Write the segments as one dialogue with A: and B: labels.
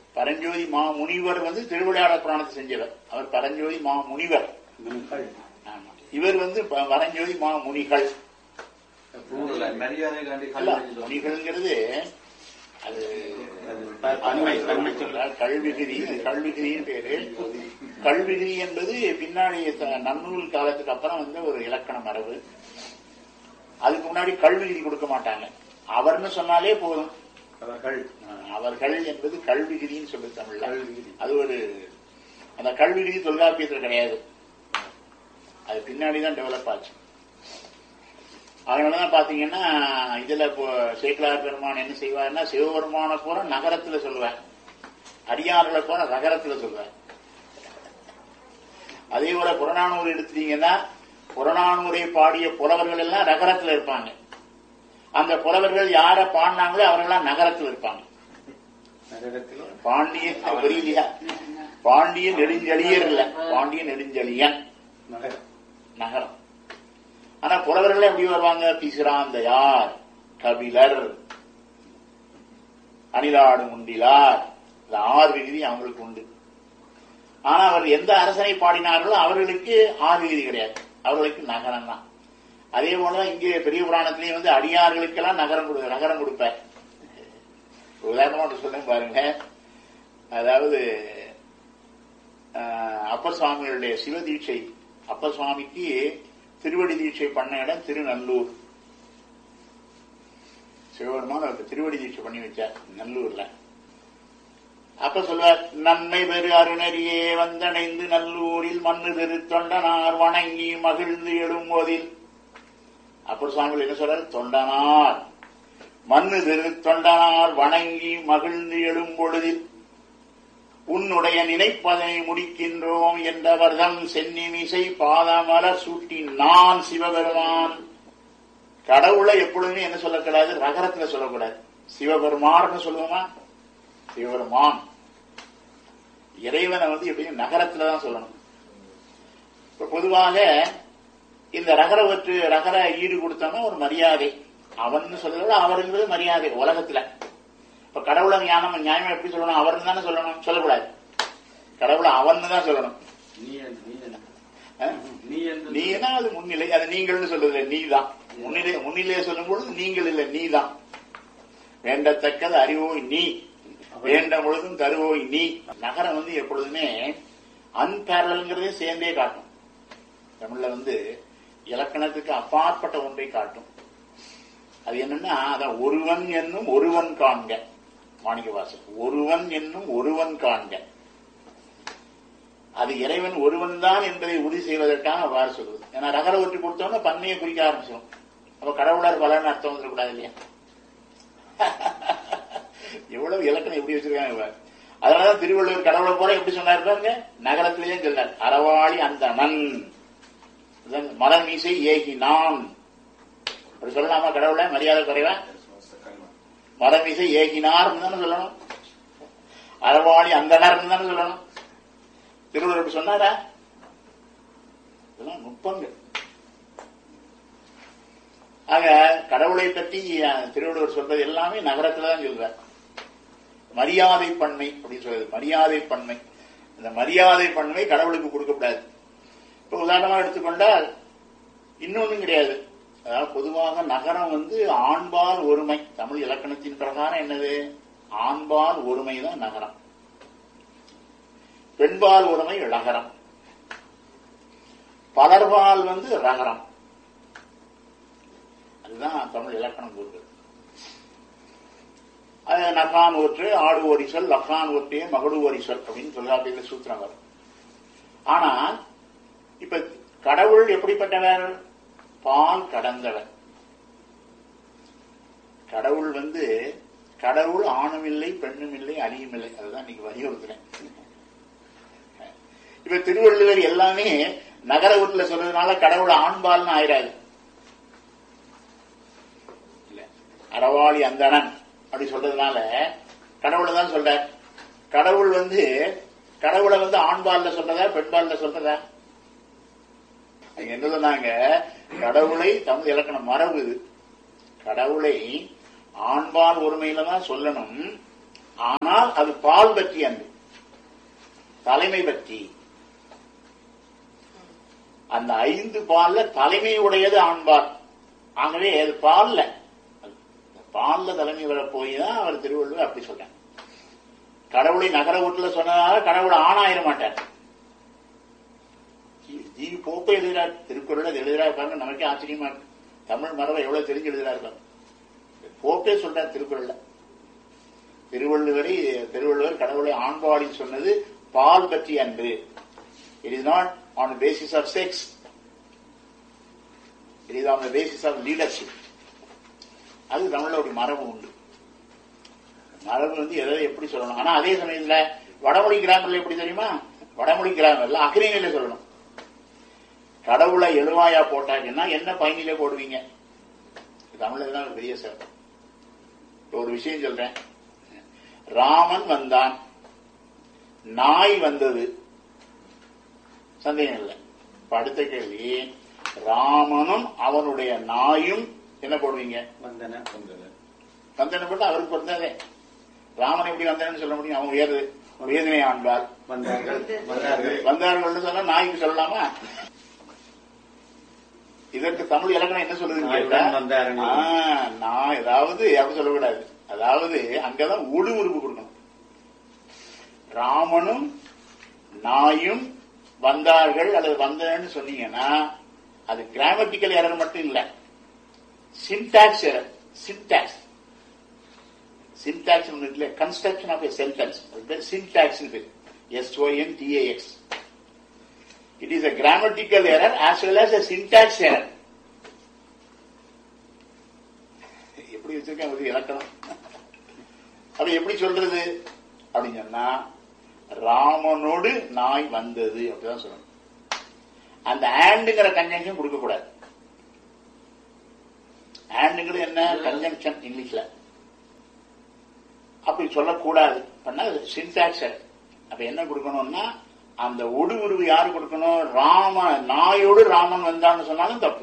A: பரஞ்சோதி மா முனிவர் வந்து திருவிளையாடல் புராணத்தை செஞ்சவர் அவர் பரஞ்சோதி மா முனிவர் ஆமா. இவர் வந்து ப- பரஞ்சோதி மா முனிகள்
B: மரியாதை காண்டி
A: அல்ல
B: கல்வி
A: முனிகள்ங்கிறது அது
C: பன்மை, பன்மை சொல்.
A: கல்விகிரி கல்விகிரின்னு பேரு கல்விகிரி என்பது பின்னாடி த- நன்னூல் காலத்துக்கு அப்புறம் வந்து ஒரு இலக்கண மரபு அதுக்கு முன்னாடி கல்விகிரி கொடுக்க மாட்டாங்க அவர்னு சொன்னாலே போதும்
C: அவர்கள்
A: அஹ், அவர்கள் என்பது கல்விகிரின்னு சொல்லு தமிழ்ல
C: கல்விகிரி.
A: அது ஒரு அந்த கல்விகிரி தொல்காப்பியத்தில் கிடையாது அது பின்னாடி தான் டெவலப் ஆச்சு அதனாலதான் பாத்தீங்கன்னா இதுல இப்போ சேக்கலார் பெருமான் என்ன செய்வார்னா சிவபெருமான பூரா நகரத்துல சொல்லுவேன் அடியார்களை பூரா நகரத்துல சொல்லுவேன் அதே போல புறநானூறு எடுத்துட்டீங்கன்னா புறநானூரை பாடிய புலவர்கள் எல்லாம் நகரத்துல இருப்பாங்க அந்த புலவர்கள் யார பாடினாங்களோ அவர்கள்லாம் நகரத்துல இருப்பாங்க
C: நகரத்தில்
A: பாண்டியன் புரியலையா பாண்டிய நெடுஞ்செழியர் இல்ல பாண்டிய நெடுஞ்செழியன்
C: நகரம்
A: நகரம் ஆனா புலவர்கள் எப்படி வருவாங்க பிசிராந்தையார் கபிலர் அணிலாடு முண்டிலார் இந்த ஆறு விகுதி அவங்களுக்கு உண்டு ஆனா அவர் எந்த அரசனை பாடினார்களோ அவர்களுக்கு ஆறு விகுதி கிடையாது அவர்களுக்கு நகரம் தான் அதே போல இங்கே பெரிய புராணத்திலேயே வந்து அடியார்களுக்கெல்லாம் நகரம் கொடு நகரம் கொடுப்பார் உதாரணமா ஒன்று சொல்றேன் பாருங்க அதாவது ஆஹ், அப்பர் சுவாமிகளுடைய சிவ தீட்சை அப்பர் சுவாமிக்கு திருவடி தீட்சை பண்ண இடம் திருநல்லூர் சிவபெருமான் அவருக்கு திருவடி தீட்சை பண்ணி வச்சார் நல்லூர்ல அப்ப சொல்வார் நன்மை பெரு அருணரியே வந்தடைந்து நல்லூரில் மண்ணு திரு தொண்டனார் வணங்கி மகிழ்ந்து எழும்போதில் அப்பர் சுவாமிகள் என்ன சொல்றார் தொண்டனார் மண்ணு திரு தொண்டனார் வணங்கி மகிழ்ந்து எழும்பொழுதில் உன்னுடைய நினைப்பதனை முடிக்கின்றோம் என்றவர்தம் சென்னிமிசை பாதமலர் சூட்டி நான் சிவபெருமான் கடவுளை எப்பொழுதுமே என்ன சொல்லக்கூடாது ரகரத்துல சொல்லக்கூடாது சிவபெருமான்னு சொல்லுவோமா சிவபெருமான் இறைவனை வந்து எப்படியும் நகரத்துல தான் சொல்லணும் இப்ப பொதுவாக இந்த ரகர வற்று ரகர ஈடு கொடுத்தோம்னா ஒரு மரியாதை அவன் சொல்றது அவருங்கிறது மரியாதை உலகத்துல இப்ப கடவுளை ஞானம் நியாயமா எப்படி சொல்லணும் அவர்னு தானே சொல்லணும் சொல்லக்கூடாது கடவுளை அவன்னு தான் சொல்லணும்
B: நீ என்று நீ என்று
A: அஹ்?
B: நீ என்று
A: நீனா அது முன்னிலை அது நீங்கள்னு சொல்றது நீ தான் முன்னிலை முன்னிலையை சொல்லும் பொழுது நீங்கள் இல்லை நீ தான் வேண்டத்தக்கது அறிவோய் நீ வேண்ட பொழுதும் தருவோய் நீ நகரம் வந்து எப்பொழுதுமே அன்பேரல்ங்கிறதே சேர்ந்தே காட்டும் தமிழ்ல வந்து இலக்கணத்துக்கு அப்பாற்பட்ட ஒன்றை காட்டும் அது என்னன்னா அதான் ஒருவன் என்னும் ஒருவன் காண்க மாணிக்கவாசன் ஒருவன் என்னும் ஒருவன் காண்க அது இறைவன் ஒருவன் தான் என்பதை உறுதி செய்வதற்காக அவ்வாறு சொல்வது ஏன்னா ரகர ஒற்றி கொடுத்தோம்னா பன்மையை குறிக்க ஆரம்பிச்சிடும் அப்ப கடவுளர் பலன்னு அர்த்தம் வந்துடக்கூடாது இல்லையா எவ்வளவு இலக்கணம் எப்படி வச்சிருக்காங்க இவர் அதனாலதான் திருவள்ளுவர் கடவுளை போல எப்படி சொன்னார் பாருங்க நகரத்திலேயே சொன்னார் அறவாளி அந்த நன் மலர் மீசை ஏகி நான் அப்படி சொல்லலாமா கடவுளை மரியாதை குறைவா மலர் மீசை ஏகினார் தானே சொல்லணும் அறவாளி அந்தனர் தானே சொல்லணும் திருவள்ளுவர் இப்படி சொன்னாரா இதெல்லாம் நுட்பங்கள் ஆக கடவுளை பற்றி அஹ், திருவள்ளுவர் சொல்றது எல்லாமே நகரத்துல தான் சொல்றார் மரியாதை பன்மை அப்படின்னு சொல்றது மரியாதை பன்மை இந்த மரியாதை பன்மை கடவுளுக்கு கொடுக்கக்கூடாது இப்ப உதாரணமா எடுத்துக்கொண்டால் இன்னொன்னும் கிடையாது அதாவது பொதுவாக நகரம் வந்து ஆண்பால் ஒருமை தமிழ் இலக்கணத்தின் பிரகாரம் என்னது ஆண்பால் ஒருமை தான் நகரம் பெண்பால் ஒருமை லகரம் பலர்பால் வந்து ரகரம் அதுதான் தமிழ் இலக்கணம் கூறுகிறது அது நகான் ஒற்று ஆடு ஒரிசல் லக்கான் ஒற்றே மகடு ஒரிசல் அப்படின்னு தொல்காப்பியத்தில் சூத்திரம் வரும் ஆனா இப்ப கடவுள் எப்படிப்பட்டவர் பால் கடந்தவர் கடவுள் வந்து கடவுள் ஆணும் இல்லை பெண்ணும் இல்லை அணியும் இல்லை அதுதான் இன்னைக்கு வலியுறுத்துறேன் இப்ப திருவள்ளுவர் எல்லாமே நகர வீட்டுல சொல்றதுனால கடவுள் ஆண்பால்னு ஆயிராது இல்ல அறவாளி அந்தணன் அப்படி சொல்றதுனால கடவுளை தான் சொல்றார் கடவுள் வந்து கடவுளை வந்து ஆண்பால்ல சொல்றதா பெண்பால்ல சொல்றதா அங்க என்ன சொன்னாங்க கடவுளை தமிழ் இலக்கணம் மரபு இது கடவுளை ஆண்பால் ஒருமையில தான் சொல்லணும் ஆனால் அது பால் பற்றி அன்பு தலைமை பற்றி அந்த ஐந்து பால்ல தலைமை உடையது ஆண்பால் ஆகவே அது பால்ல பால்ல தலைமை வர போய் தான் அவர் திருவள்ளுவர் அப்படி சொல்றாங்க கடவுளை நகர வீட்டுல சொன்னதால கடவுளை ஆணாயிர மாட்டார் ஜி போப்பை எழுதுறார் திருக்குறள் அது எழுதுறாரு பாருங்க நமக்கே ஆச்சரியமா இருக்கு தமிழ் மரபை எவ்வளவு தெரிஞ்சு எழுதுறாரு பாருங்க போப்பே சொல்றார் திருக்குறள்ல திருவள்ளுவரை திருவள்ளுவர் கடவுளை ஆண்பாடி சொன்னது பால் பற்றி அன்று it is not on basis of sex it is on basis of leadership அது தமிழோட மரபு உண்டு மரபு வந்து எதை எப்படி சொல்லணும் ஆனா அதே சமயத்துல வடமொழி கிராமர்ல எப்படி தெரியுமா வடமொழி கிராமர்ல அக்ரிநிலை சொல்லணும் கடவுளை எழுவாயா போட்டாங்கன்னா என்ன பயனில போடுவீங்க தமிழ்ல தான் ஒரு பெரிய சிறப்பு இப்ப ஒரு விஷயம் சொல்றேன் ராமன் வந்தான் நாய் வந்தது சந்தேகம் இல்லை இப்ப அடுத்த கேள்வி ராமனும் அவனுடைய நாயும் என்ன போடுவீங்க
C: வந்தன
A: வந்தனை போட்டு அவருக்கு பிறந்தாதே ராமன் எப்படி வந்தான்னு சொல்ல முடியும் அவன் உயர்வு உயர்தினை ஆண்பார்
C: வந்தார்கள் வந்தார்கள்
A: வந்தார்கள் சொன்னா நாய்க்கு சொல்லலாமா இதற்கு தமிழ் இலக்கணம் என்ன சொல்லுதுன்னு கேட்டா
C: நாயுடன் வந்தாருன்னு.
A: ஆ, நான் ஏதாவது அப்படி சொல்லக்கூடாது அதாவது அங்கதான் உடு உறுப்பு கொடுக்கணும் ராமனும் நாயும் வந்தார்கள் அல்லது வந்தன்னு சொன்னீங்கன்னா அது கிராமட்டிக்கல் எரர் மட்டும் இல்ல சின்டாக்ஸ் எரர் சின்டாக்ஸ் சின்டாக்ஸ் இருக்குல்ல கன்ஸ்ட்ரக்ஷன் ஆஃப் எ சென்டென்ஸ் அது பேர் syntax SON TAX It is a grammatical error as well as a syntax error. எப்படி வச்சிருக்கேன் ஒரு இலக்கணம் அப்ப எப்படி சொல்றது அப்படின்னு சொன்னா ராமனோடு நாய் வந்தது அப்படிதான் சொல்லணும் அந்த ஆண்டுங்கிற கன்ஜங்ஷன் கொடுக்க கூடாது ஆண்டுங்கிறது என்ன கன்ஜங்ஷன் இங்கிலீஷ்ல அப்படி சொல்லக்கூடாது பண்ணா சின்டாக்ஸ் அப்ப என்ன கொடுக்கணும்னா அந்த ஒடு உருவு யாரு கொடுக்கணும் ராம நாயோடு ராமன் வந்தான்னு சொன்னாலும் தப்பு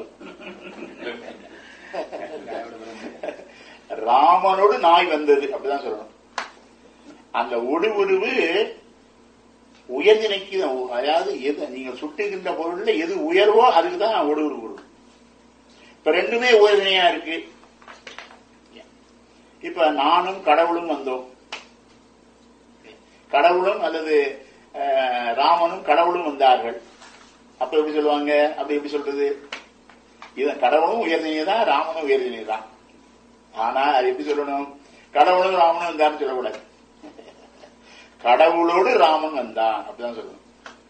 A: ராமனோடு நாய் வந்தது அப்படிதான் சொல்லணும் அந்த ஒடு உருவு உயர்நிலைக்கு தான். அதாவது எது நீங்க சுட்டுகின்ற பொருள்ல எது உயர்வோ அதுக்கு தான் ஒடு உருவு கொடுக்கும் இப்ப ரெண்டுமே உயர்நிலையா இருக்கு இப்ப நானும் கடவுளும் வந்தோம் கடவுளும் அல்லது அஹ், ராமனும் கடவுளும் வந்தார்கள் அப்ப எப்படி சொல்லுவாங்க அப்படி எப்படி சொல்றது இது கடவுளும் உயர்தினை தான் ராமனும் உயர்தினை தான் ஆனா அது எப்படி சொல்லணும் கடவுளும் ராமனும் வந்தான்னு சொல்லக்கூடாது கடவுளோடு ராமன் வந்தான் அப்படிதான் சொல்லணும்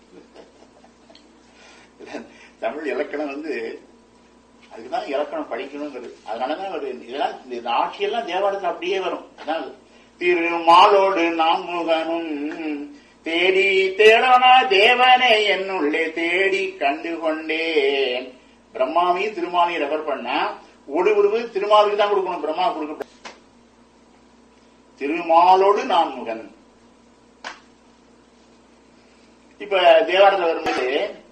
A: தமிழ் இலக்கணம் வந்து அதுக்குதான் இலக்கணம் படிக்கணுங்கிறது அதனாலதான் ஒரு இதெல்லாம் இந்த ஆட்சியெல்லாம் தேவாலயத்தில் அப்படியே வரும் அதான் திருமாலோடு நாம் முகனும் தேடி தேடனா தேவனே என்னுள்ளே தேடி கண்டு கொண்டேன் பிரம்மாவையும் திருமாலையும் ரெஃபர் பண்ணா ஒடு உருவு திருமாலுக்கு தான் கொடுக்கணும் பிரம்மா கொடுக்க திருமாலோடு நான் முகன் இப்ப தேவாரத்தில் வரும்போது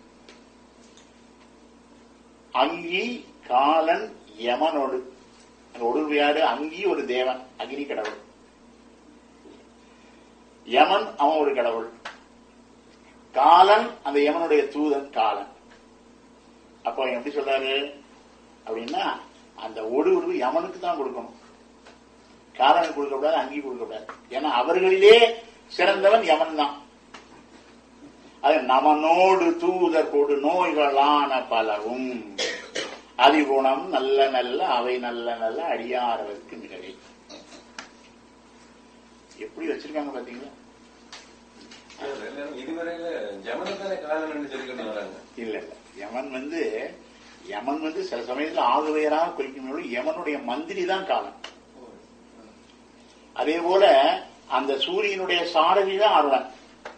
A: அங்கி காலன் யமனோடு அந்த ஒடுவு யாரு அங்கி ஒரு தேவன் அக்னி கடவுள் யமன் அவன் ஒரு கடவுள் காலன் அந்த யமனுடைய தூதன் காலன் அப்போ அவன் எப்படி சொல்றாரு அப்படின்னா அந்த ஒடு உருவு யமனுக்கு தான் கொடுக்கணும் காலனுக்கு கொடுக்கக்கூடாது அங்கி கொடுக்கக்கூடாது ஏன்னா அவர்களிலே சிறந்தவன் யமன் தான் அது நமனோடு தூதர் கொடு நோய்களான பலவும் அதிகுணம் நல்ல நல்ல அவை நல்ல நல்ல அடியாரவர்க்கு மிகவே எப்படி வச்சிருக்காங்க பாத்தீங்களா
D: இதுவரையில ஜமனத்தானே காலன்னு சொல்லிக்கிட்டு வராங்க
A: இல்ல இல்ல யமன் வந்து யமன் வந்து சில சமயத்துல ஆகுவையராக குறிக்கும் யமனுடைய மந்திரி தான் காலம் அதே போல அந்த சூரியனுடைய சாரதி தான் அருணன்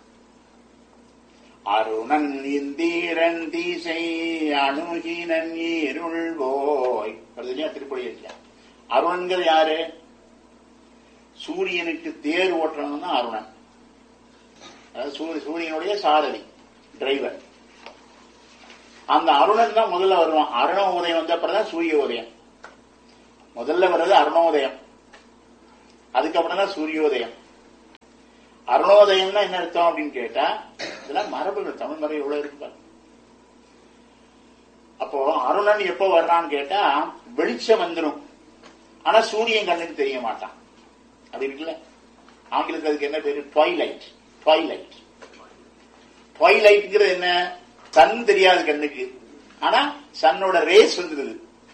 A: அருணன் இந்தீரன் தீசை அணுகினன் இருள் போய் வருது இல்லையா திருப்பதி இருக்கியா அருணன்கள் யாரு சூரியனுக்கு தேர் ஓட்டுறவன் தான் அருணன் அதாவது சூரிய- சூரியனுடைய சாரதி டிரைவர் அந்த அருணன் தான் முதல்ல வருவான் அருண உதயம் வந்த அப்புறம் தான் சூரிய உதயம் முதல்ல வர்றது அருணோதயம் அதுக்கப்புறம் தான் சூரியோதயம் அருணோதயம்னா என்ன அர்த்தம் அப்படின்னு கேட்டா இதெல்லாம் மரபுகள் தமிழ் மரபு எவ்வளவு இருக்கு பாருங்க. அப்போ அருணன் எப்போ வர்றான்னு கேட்டா வெளிச்சம் வந்துடும் ஆனா சூரியன் கண்ணுக்கு தெரிய மாட்டான் அது இருக்குல்ல ஆங்கிலத்தில் அதுக்கு என்ன பேரு ட்வைலைட் ட்வைலைட் ட்வைலைட்ங்கிறது என்ன சன் தெரியாது கண்ணுக்கு ஆனா சன்னோட ரேஸ் வந்துருது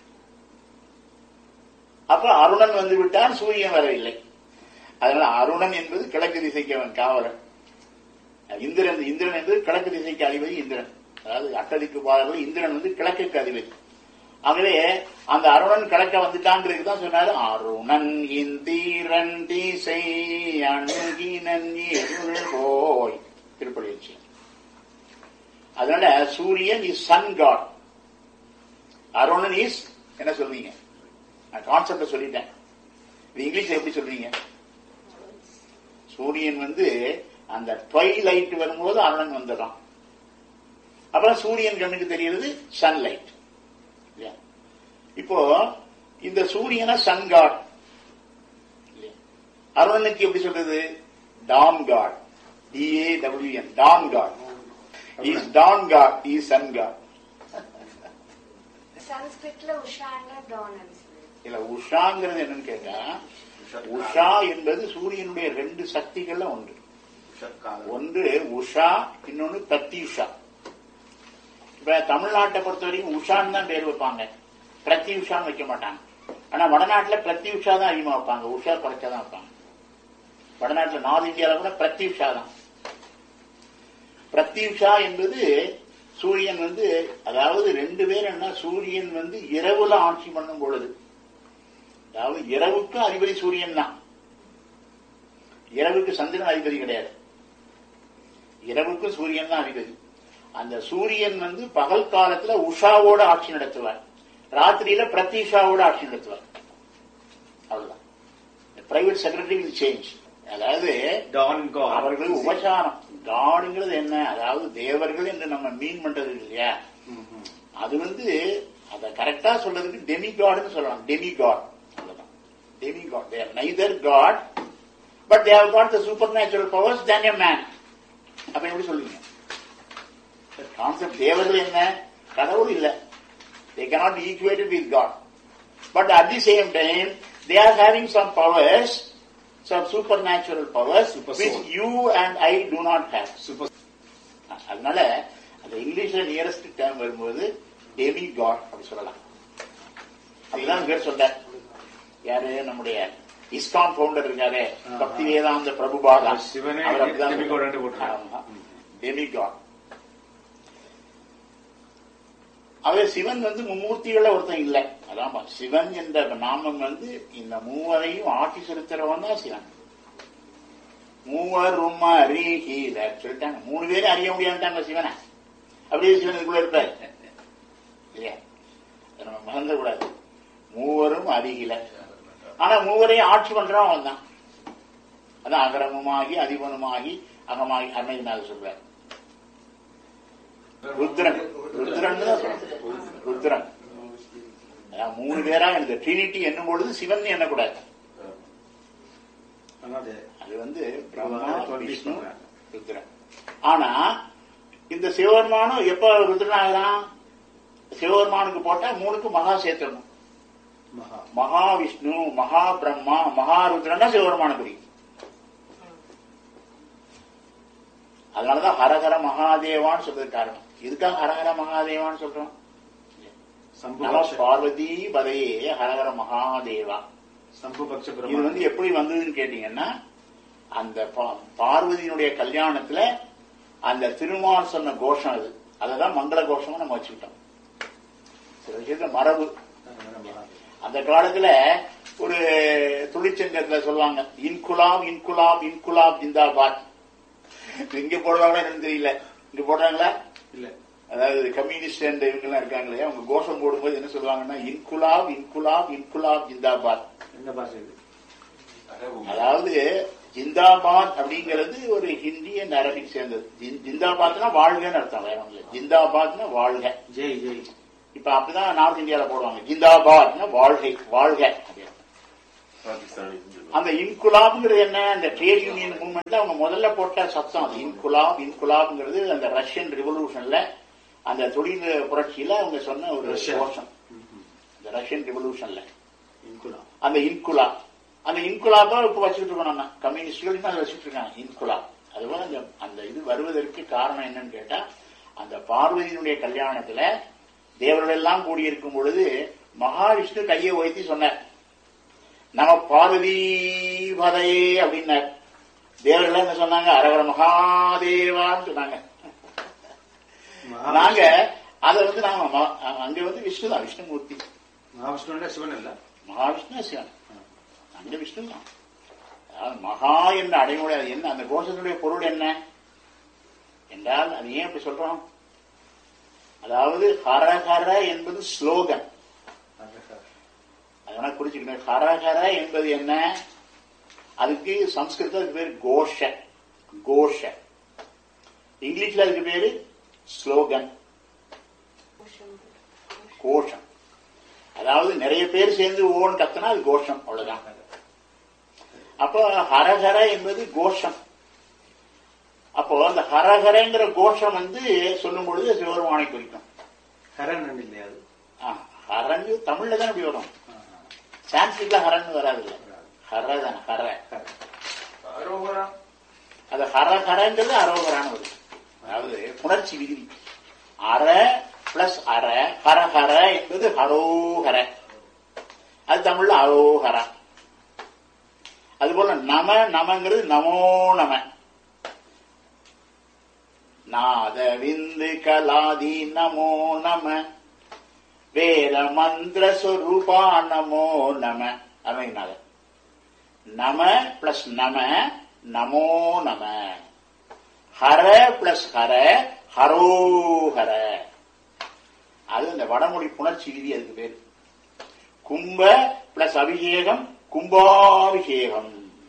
A: அப்ப அருணன் வந்து விட்டால் சூரியன் வரவில்லை அதனால அருணன் என்பது கிழக்கு திசைக்கு அவன் காவலன் இந்திரன் இந்திரன் என்பது கிழக்கு திசைக்கு அதிபதி இந்திரன் அதாவது அட்டதிக்கு பாதர்கள் இந்திரன் வந்து கிழக்குக்கு அதிபதி ஆகவே அந்த அருணன் கிழக்க வந்துட்டாங்கிறது தான் சொன்னாரு அருணன் இந்திரன் திசை அணுகினன் இருள் போய் திருப்பதி அதனால Suriyan is sun god Arunan is என்ன சொல்றீங்க நான் கான்செப்ட சொல்லிட்டேன் இது இங்கிலீஷ்ல எப்படி சொல்றீங்க சூரியன் வந்து அந்த லைட் வரும்போது அருணன் வந்துடுறான் அப்புறம் சூரியன் கண்ணுக்கு தெரிகிறது சன்லைட் இப்போ இந்த சூரியனை சன் காட் அருணனுக்கு எப்படி சொல்றது dawn god DA WN dawn god is dawn god is sun god
E: சன்ஸ்கிரிட்ல உஷான்னா டான்
A: இல்ல உஷாங்கிறது என்னன்னு கேட்டா உஷா என்பது சூரியனுடைய ரெண்டு சக்திகள்ல ஒன்று ஒன்று உஷா இன்னொன்னு பிரத்யுஷா இப்ப தமிழ்நாட்டை பொறுத்த வரைக்கும் உஷான்னு தான் பேர் வைப்பாங்க பிரத்யுஷான்னு வைக்க மாட்டாங்க ஆனா வடநாட்டுல பிரத்யுஷா தான் அதிகமா வைப்பாங்க உஷா குறைச்சா தான் வைப்பாங்க வடநாட்டுல நார்த் இந்தியால கூட பிரத்யுஷா தான் பிரத்யுஷா என்பது சூரியன் வந்து அதாவது ரெண்டு பேர் என்ன சூரியன் வந்து இரவுல ஆட்சி பண்ணும் பொழுது அதாவது இரவுக்கு அதிபதி சூரியன் தான் இரவுக்கு சந்திரன் அதிபதி கிடையாது இரவுக்கு சூரியன் தான் அதிபதி அந்த சூரியன் வந்து பகல் காலத்துல உஷாவோட ஆட்சி நடத்துவார் ராத்திரியில பிரத்யுஷாவோட ஆட்சி நடத்துவார் அவ்வளவுதான் பிரைவேட் செக்ரட்டரி வில் சேஞ்ச் அதாவது
C: டான் காட்
A: அவர்கள் உபசாரம் காடுங்கிறது என்ன அதாவது தேவர்கள் என்று நம்ம மீன் பண்றது இல்லையா அது வந்து அத கரெக்டா சொல்றதுக்கு டெமி காட்னு சொல்லலாம் டெமி காட் அவ்வளவுதான் demi god they're neither god but Dev god the supernatural powers than a man அப்ப எப்படி சொல்லுவீங்க கான்செப்ட் தேவர்கள் என்ன கடவுள் இல்ல they cannot be equated with God but at the same time they are having some powers some supernatural powers
C: Super
A: which
C: soul.
A: you and I do not have
C: super
A: அதனால அந்த இங்கிலீஷ்ல நியரஸ்ட் டேர்ம் வரும்போது demi god அப்படி சொல்லலாம் அதுதான் பேர் சொல்றார் யாரு நம்முடைய இஸ்கான் பவுண்டர் இருக்காரு
C: ஆஹா.
A: பக்தி வேதாந்த பிரபுபாதா
C: சிவனே
A: அவர் அப்படிதான்
C: demigod ன்னு போட்டிருக்காரு.
A: ஆமா. demigod. அவர் சிவன் வந்து மும்மூர்த்திகள ஒருத்தன் இல்ல அதான் பா- சிவன் என்ற நாமம் வந்து இந்த மூவரையும் ஆட்சி செலுத்துறவன் தான் சிவன் மூவரும் அறிகீல சொல்லிட்டாங்க மூணு பேரும் அறிய முடியாதுட்டாங்க சிவனை அப்படியே சிவன் இதுக்குள்ள இருப்பார் இல்லையா அதை நம்ம மறந்துட கூடாது மூவரும் அறிகில ஆனா மூவரையும் ஆட்சி பண்றவன் அவன் தான் அதான் அகரமுமாகி அதிபனுமாகி அகமாகி அருமையினால் சொல்றார் ருத்ரன் ருத்ரன் தான் சொல்றேன். ருத்ரன் அதான் மூணு பேரா எனக்கு ட்ரினிட்டி என்னும் பொழுது சிவன் எண்ணக்கூடாது
C: அதாவது
A: அது வந்து பிரம்மா
C: சொல்லிட்டு
A: விஷ்ணு
C: சொல்றேன்.
A: ருத்ரன் ஆனா இந்த சிவபெருமானும் எப்ப ருத்ரன் ஆகுறான் சிவபெருமானுக்கு போட்டா மூணுக்கு மகா சேர்த்தணும்
C: மகா
A: மகாவிஷ்ணு மகா பிரம்மா மகா ருத்ரன்னா சிவபெருமான குறி அதனாலதான் ஹரஹர மகாதேவான்னு சொல்றது காரணம் இதுக்காக ஹரஹர மகாதேவான்னு சொல்றோம்
C: சம்பு
A: நம
C: பக்ஷ
A: பார்வதி பதையே ஹரஹர மகாதேவா
C: சம்பு பக்ஷ
A: இது
C: பிரம்மா
A: வந்து எப்படி வந்ததுன்னு கேட்டீங்கன்னா அந்த பா- பார்வதியினுடைய கல்யாணத்துல அந்த திருமால் சொன்ன கோஷம் அது அததான் மங்கள கோஷமா நம்ம வச்சுக்கிட்டோம் சில விஷயத்துல மரபு அந்த காலத்துல ஒரு தொழிற்சங்கத்துல சொல்லுவாங்க இன்குலாப் இன்குலாப் இன்குலாப் ஜிந்தாபாத் இங்க போடுறாங்களா என்னன்னு தெரியல இங்க போடுறாங்களா
C: இல்ல
A: அதாவது கம்யூனிஸ்ட் அண்ட் இவங்க எல்லாம் இருக்காங்களே அவங்க கோஷம் போடும்போது என்ன சொல்லுவாங்கன்னா இன்குலாப் இன்குலாப் இன்குலாப் ஜிந்தாபாத்
C: என்ன பாஷை இது
A: அதாவது ஜிந்தாபாத் அப்படிங்கிறது ஒரு ஹிந்தி அண்ட் அரபிக் சேர்ந்தது ஜின்- ஜிந்தாபாத்னா வாழ்கன்னு அர்த்தம் வேற ஒண்ணும் இல்ல ஜிந்தாபாத்னா வாழ்க
C: ஜெய் ஜெய்
A: இப்ப அப்படிதான் நார்த் இந்தியால போடுவாங்க ஜிந்தாபாத்னா வாழ்கை வாழ்க அப்படின்னு.
D: பாகிஸ்தானி
A: அந்த இன்குலாப்ங்கிறது என்ன அந்த ட்ரேட் யூனியன் மூவ்மெண்ட்ல அவங்க முதல்ல போட்ட சத்தம் அது இன்குலாப் இன்குலாப்ங்கிறது அந்த ரஷ்யன் ரெவல்யூஷன்ல அந்த தொழில் புரட்சியில அவங்க சொன்ன ஒரு
C: ரஷ்யா.
A: கோஷம் இந்த ரஷ்யன் ரெவல்யூஷன்ல
C: இன்குலாம்
A: அந்த இன்குலா அந்த இன்குலாபா இப்ப வச்சுட்டு இருக்கோம் நம்ம கம்யூனிஸ்டுகள் அதை வச்சுட்டு இருக்காங்க இன்குலா அதுபோல அந்த அந்த இது வருவதற்கு காரணம் என்னன்னு கேட்டா அந்த பார்வதியினுடைய கல்யாணத்துல தேவர்கள் எல்லாம் கூடியிருக்கும் பொழுது மகாவிஷ்ணு கையை உயர்த்தி சொன்னார் நம பார்வதி பதையே அப்படின்னார் தேவர்கள் என்ன சொன்னாங்க அரவர மகாதேவான்னு சொன்னாங்க நாங்க அதை வந்து நாங்க ம- அங்க வந்து விஷ்ணு தான் விஷ்ணுமூர்த்தி
C: மகாவிஷ்ணுவோட சிவன் இல்ல
A: மகாவிஷ்ணு சிவன் அங்க விஷ்ணு தான் அதாவது மகா என்ற அடைமொழி அது என்ன அந்த கோஷத்தினுடைய பொருள் என்ன என்றால் அது ஏன் அப்படி சொல்றோம் அதாவது ஹரஹர என்பது ஸ்லோகன் அதனால குறிச்சுக்கணும் ஹரஹர என்பது என்ன அதுக்கு சம்ஸ்கிருதம் பேர் கோஷ கோஷ இங்கிலீஷ்ல அதுக்கு பேரு ஸ்லோகன் கோஷம் அதாவது நிறைய பேர் சேர்ந்து ஓன் கத்துனா அது கோஷம் அவ்வளவுதான் அப்போ ஹரஹர என்பது கோஷம் அப்போ அந்த ஹரஹரங்கிற கோஷம் வந்து சொல்லும் பொழுது சிவபெருமானை குறிக்கும்
C: ஹரன் இல்லையா அது
A: ஆ, ஹரங்கு தமிழ்ல தான் அப்படி வரும் சான்ஸ்கிரிட்ல ஹரன்னு வராது இல்ல ஹர தான் ஹர
D: அரோகரா
A: அது ஹர ஹரங்கிறது அரோகரான வரும் அதாவது புணர்ச்சி விகுதி அற பிளஸ் அற ஹர ஹர என்பது ஹரோஹர அது தமிழ்ல அரோஹர அதுபோல நம நமங்கிறது நமோ நம நாத விந்து கலாதி நமோ நம வேத மந்திர சொரூபா நமோ நம அருமையினால நம பிளஸ் நம நமோ நம ஹர பிளஸ் ஹர ஹரோஹர அது அந்த வடமொழி புணர்ச்சி விதி அதுக்கு பேரு கும்ப பிளஸ் அபிஷேகம் கும்பாபிஷேகம்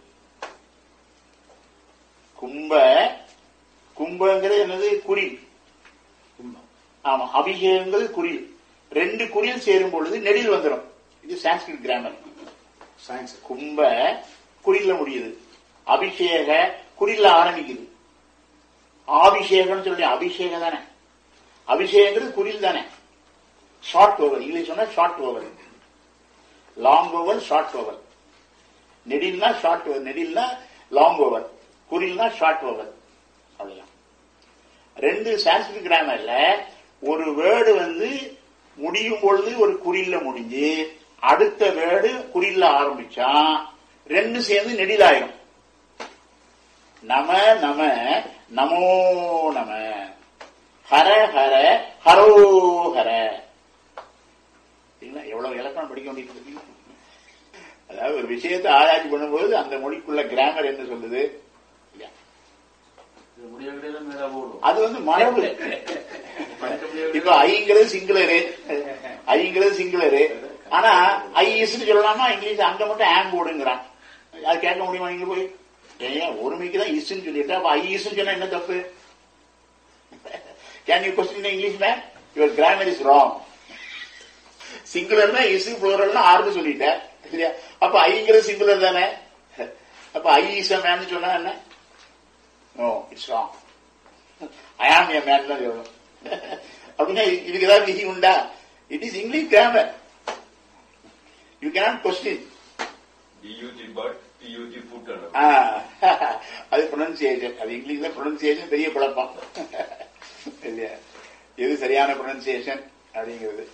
A: கும்ப கும்பங்கிறது என்னது குறில்
C: கும்பம்
A: ஆமா அபிஷேகங்கிறது குறில் ரெண்டு குறில் சேரும் பொழுது நெடில் வந்துடும் இது சான்ஸ்கிரிட் கிராமர்
C: சயின்ஸ்
A: கும்ப குறில்ல முடியுது அபிஷேக குறில்ல ஆரம்பிக்குது ஆபிஷேகம் சொல்லி அபிஷேகம் தானே அபிஷேகங்கிறது குறில் தானே ஷார்ட் ஓவர் இங்கிலீஷ் சொன்னா short vowel long vowel short vowel நெடில்னா ஷார்ட் ஓவர் நெடில்னா லாங் ஓவர் குறில்னா ஷார்ட் ஓவர் அவ்வளவுதான் ரெண்டு சான்ஸ்கிரிட் கிராமர்ல ஒரு வேர்டு வந்து முடியும் பொழுது ஒரு குறில்ல முடிஞ்சு அடுத்த வேர்டு குறில்ல ஆரம்பிச்சா ரெண்டு சேர்ந்து நெடிலாயிரும் நம நம நமோ நம ஹர ஹர ஹரோ ஹர சரிங்களா? எவ்வளவு இலக்கணம் படிக்க வேண்டியது இருக்கு? அதாவது ஒரு விஷயத்தை ஆராய்ச்சி பண்ணும்போது அந்த மொழிக்குள்ள கிராமர் என்ன சொல்லுது இல்லையா?
B: இது முடிய கிடையாது மேல போடும்
A: அது வந்து மரபு
B: படிக்க முடியாது
A: இப்ப ஐங்கிறது சிங்குலரு ஐங்கிறது சிங்குலரு ஆனா ஐ இஸ்னு சொல்லலாமா இங்கிலீஷ் அங்க மட்டும் ஆம் போடுங்கிறான் அது கேட்க முடியுமா இங்க போய் ஏன் ஒருமைக்கு தான் இஸ்ன்னு சொல்லிட்டா அப்ப ஐ இஸ்னு சொன்னா என்ன தப்பு can you question English man your grammar is wrong சிங்குலர்னா இசு புளோரல்னா ஆறுன்னு சொல்லிட்டேன் இல்லையா அப்ப ஐங்கிறது சிங்குலர் தானே அப்ப ஐ இஸ் மேன் சொன்னா என்ன நோ இட்ஸ் ராங் ஐ ஆம் ஏ மேன் தான் சொல்லணும் அப்படின்னா இதுக்கு ஏதாவது விதி உண்டா it is English grammar you cannot question
D: டியூஜி பட் டியூஜி ஃபுட்
A: அது ப்ரொனன்சியேஷன் அது இங்கிலீஷ்ல ப்ரொனன்சியேஷன் பெரிய குழப்பம் இல்லையா எது சரியான ப்ரொனன்சியேஷன் அப்படிங்கிறது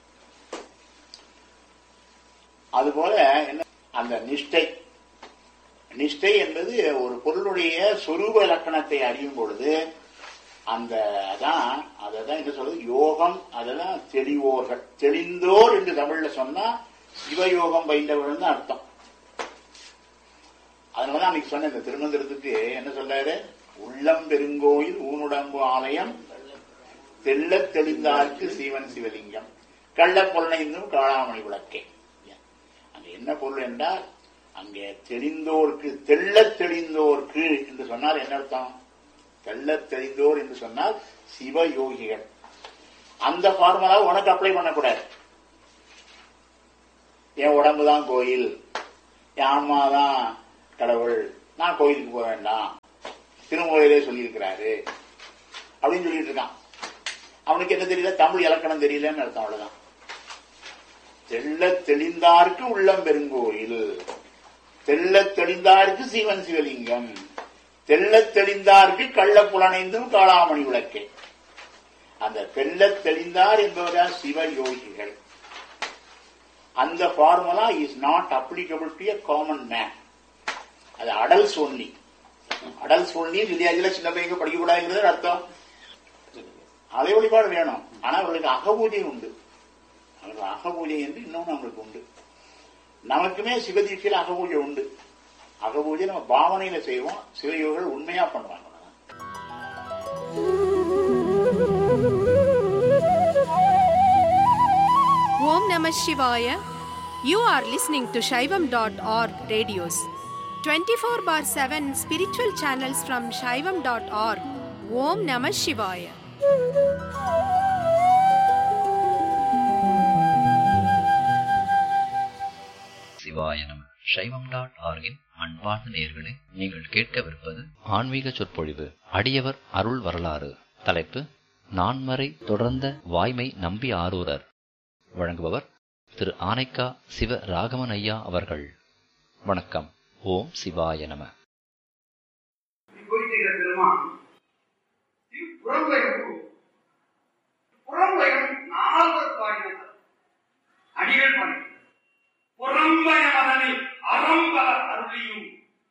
A: அதுபோல என்ன அந்த நிஷ்டை நிஷ்டை என்பது ஒரு பொருளுடைய சொரூப இலக்கணத்தை அறியும் பொழுது அந்த அதான் அததான் என்ன சொல்றது யோகம் அதெல்லாம் தெளிவோர்கள் தெளிந்தோர் என்று தமிழ்ல சொன்னா சிவயோகம் பயின்றவர்கள் தான் அர்த்தம் அதனாலதான் அன்னைக்கு சொன்ன இந்த திருமந்திரத்துக்கு என்ன சொல்றாரு உள்ளம் பெருங்கோயில் ஊனுடம்பு ஆலயம் தெள்ளத் தெளிந்தார்க்கு சீவன் சிவலிங்கம் கள்ள பொருளைந்தும் காளாமணி விளக்கே அங்க என்ன பொருள் என்றால் அங்கே தெளிந்தோர்க்கு தெள்ளத் தெளிந்தோர்க்கு என்று சொன்னால் என்ன அர்த்தம் தெள்ளத் தெளிந்தோர் என்று சொன்னால் சிவயோகிகள் அந்த ஃபார்முலா உனக்கு அப்ளை பண்ணக்கூடாது என் உடம்பு தான் கோயில் என் ஆன்மாதான் கடவுள் நான் கோயிலுக்கு போக வேண்டாம் திருமுறையிலே சொல்லியிருக்கிறாரு அப்படின்னு சொல்லிட்டு இருக்கான் அவனுக்கு என்ன தெரியல தமிழ் இலக்கணம் தெரியலன்னு அர்த்தம் அவ்வளவுதான் தெள்ள தெளிந்தார்க்கு உள்ளம் பெருங்கோயில் தெள்ள தெளிந்தார்க்கு சிவன் சிவலிங்கம் தெள்ள தெளிந்தார்க்கு கள்ள புலனைந்தும் காளாமணி விளக்கே அந்த தெள்ள தெளிந்தார் என்பவர்தான் சிவ யோகிகள் அந்த formula is not applicable to a common man அது அடல்ஸ் ஒன்லி அடல்ஸ் ஒன்லி சொல்லியாச்சுல சின்ன பையங்க படிக்கக்கூடாதுங்கிறது அர்த்தம் அலை வழிபாடு வேணும் ஆனா அவர்களுக்கு அகபூஜை உண்டு அவர்களுக்கு அகபூஜை என்று இன்னொன்று அவங்களுக்கு உண்டு நமக்குமே சிவதீட்சையில் அகபூஜை உண்டு அகபூஜை நம்ம பாவனையில செய்வோம் சிவயோகர்கள் உண்மையா பண்ணுவாங்க
F: Om Namah Shivaya. You are listening to Shaivam.org radios. 24 bar 7 spiritual channels from Shaivam.org. Om Namah Shivaya.
G: சிவாய நம சைவம் டாட் ஆர்கின் அன்பார்ந்த நேயர்களே நீங்கள் கேட்கவிருப்பது ஆன்மீக சொற்பொழிவு அடியவர் அருள் வரலாறு தலைப்பு நான்மறை தொடர்ந்த வாய்மை நம்பி ஆரூரர் வழங்குபவர் திரு ஆனைக்கா சிவ ராகவன் ஐயா அவர்கள் வணக்கம் ஓம் சிவாய நம
H: குறித்துகிற பெருமான் புறம்பயம் புறம்பயம் நால்வர் பாடினார் அடிகள் பாடி புறம்பய மதனில் அறம்பல அருளியும்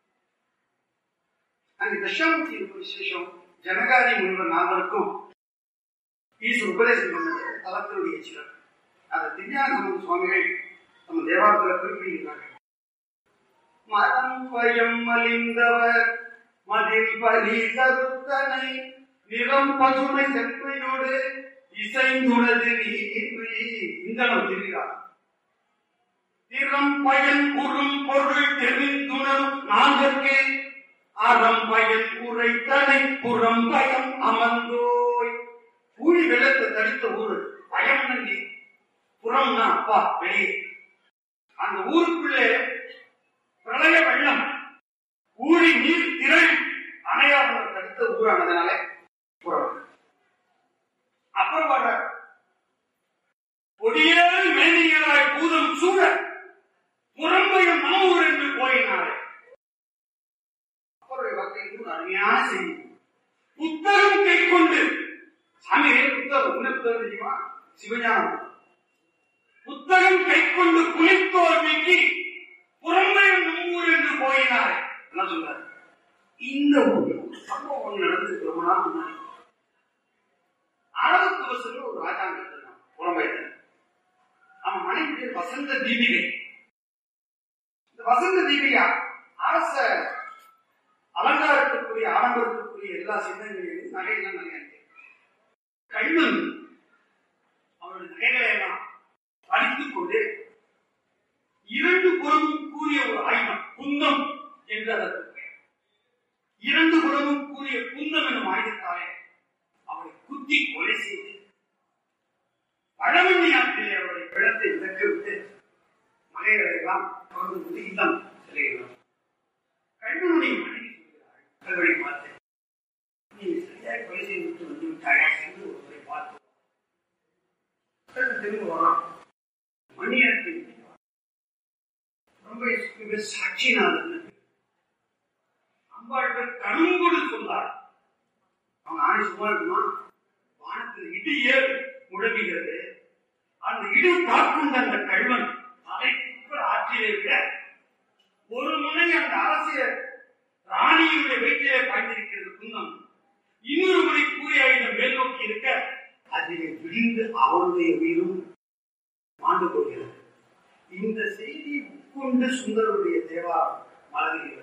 H: அந்த தசாமூர்த்தி இருக்கும் விசேஷம் ஜனகாதி முனிவர் நால்வருக்கும் ஈஸ்வர உபதேசம் பண்ணது தலத்தினுடைய சிலர் அதை திவ்யானந்த சுவாமிகள் நம்ம தேவாலயத்தில் குறிப்பிடுகிறார்கள் மதம் பயம் மலிந்தவர் மதில் பலி கருத்தனை நிறம் பசுமை செப்பையோடு இசைந்துள்ளது நீர்மை இந்தளவு தெரிகிறார் திறம் பயன் உறும் பொருள் தெரிந்துணரும் நான்கற்கு அறம் பயன் உரைத்தனை புறம் பயம் அமர்ந்தோய் ஊழி வெள்ளத்தை தடுத்த ஊரு பயம் நன்றி புறம்னா அப்பா வெளியே அந்த ஊருக்குள்ளே பிரளய வெள்ளம் ஊழி நீர் திரள் அணையாமல் தடுத்த ஊரானதுனால புறம் அப்புறம் வர்ற பொடியேறு மேனியராய் பூதம் சூழ புறம்பையும் மாவூர் என்று போயினாரே அப்புறம் வார்த்தை இன்னும் அருமையான செய்தி புத்தகம் கை கொண்டு சாமியே புத்தகம் என்ன புத்தகம் தெரியுமா சிவஞானம் புத்தகம் கை கொண்டு குளித்தோர் நீக்கி புறம்பையும் நம்மூர் என்று போயினாரே என்ன சொல்றாரு இந்த ஊர்ல ஒரு சம்பவம் ஒண்ணு நடந்து ரொம்ப நாள் முன்னாடி அறுபது வருஷத்துல ஒரு ராஜாங்க இருந்தான் புறம்பெயர்ந்த அவன் மனைவி பேர் வசந்த தீபிகை இந்த வசந்த தீபிகா அரச அலங்காரத்துக்குரிய ஆடம்பரத்துக்குரிய எல்லா சின்னங்களையும் நகைகள் நிறைய இருக்கு கண்ணன் அவருடைய நகைகளை எல்லாம் அழித்துக் கொண்டு இரண்டு புறமும் கூறிய ஒரு ஆயுதம் குந்தம் என்று அதற்கு பெயர் இரண்டு புறமும் கூறிய குந்தம் என்னும் ஆயுதத்தாலே அவரை குத்தி கொலை செய்து பழமணி நாட்டிலே அவருடைய பிழத்தை விளக்க விட்டு மலைகளை எல்லாம் அவரது வந்து இல்லம் செல்கிறார் கண்ணனுடைய மனைவி சொல்கிறாள் கல்வனை பார்த்து நீ சரியாக கொலை செய்து விட்டு வந்து விட்டாயா சென்று ஒருவரை பார்த்து கண்ணன் திரும்ப வரான் மணியத்தை ரொம்ப இவர் சாட்சிநாதன் அம்பாள்கள் கணுங்கொடு சொன்னார் அவன் ஆணை சும்மா இருக்குமா வானத்தில் இடி ஏறி முழங்குகிறது அந்த இடி தாக்குண்ட அந்த கல்வன் தலைக்கு ஆற்றிலே விட ஒரு முனை அந்த அரசியல் ராணியுடைய வயிற்றிலே பாய்ந்திருக்கிறது குந்தம் இன்னொரு முறை கூறிய ஆயுதம் மேல் நோக்கி இருக்க அதிலே விழுந்து அவருடைய உயிரும் மாண்டு கொள்கிறது இந்த செய்தி உட்கொண்டு சுந்தருடைய தேவாரம் மலர்கிறது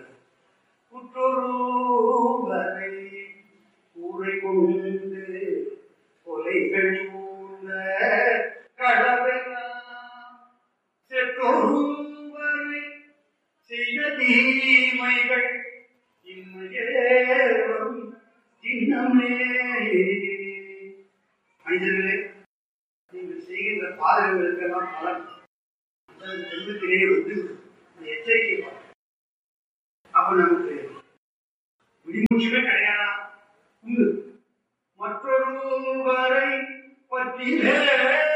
H: குற்றொருவரை கூரை கொண்டு கொலைகள் சூழ்ந்த கடவெல்லாம் செற்றொருவரை செய்த தீமைகள் இன்மையேறும் சின்னமே மனிதர்களே நீங்கள் செய்கின்ற பாதகங்களுக்கெல்லாம் பலன் செல்வத்திலே வந்து இந்த எச்சரிக்கை மூச்சுமே கிடையாதா உண்டு மற்றொருவரை பற்றிலே